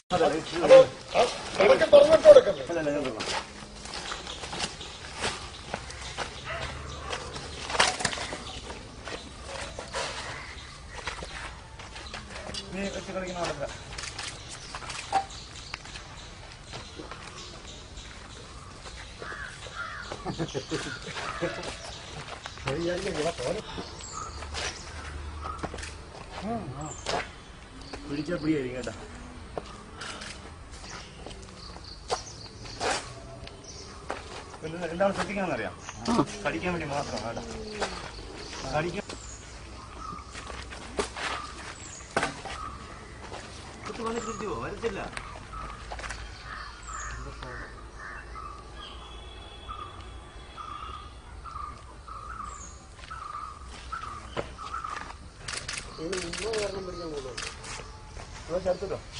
അതൊക്കെ തുറന്നിട്ട് കൊടുക്കല്ലേ അല്ല അല്ല ഞാൻ തുറന്നു. നീ വെച്ച് കളിക്കുന്ന പോലെ അല്ല. പിടിച്ചാ പിടിയായിരിക്കും കേട്ടോ എന്ത് എന്താണ് ശ്രദ്ധിക്കാന്നറിയാം കടിക്കാൻ വേണ്ടി മാത്രം കേട്ടോ കടിക്കാൻ കുത്തി വന്നിട്ട് തിരിച്ചു പോ വരത്തില്ല ചേർത്തല്ലോ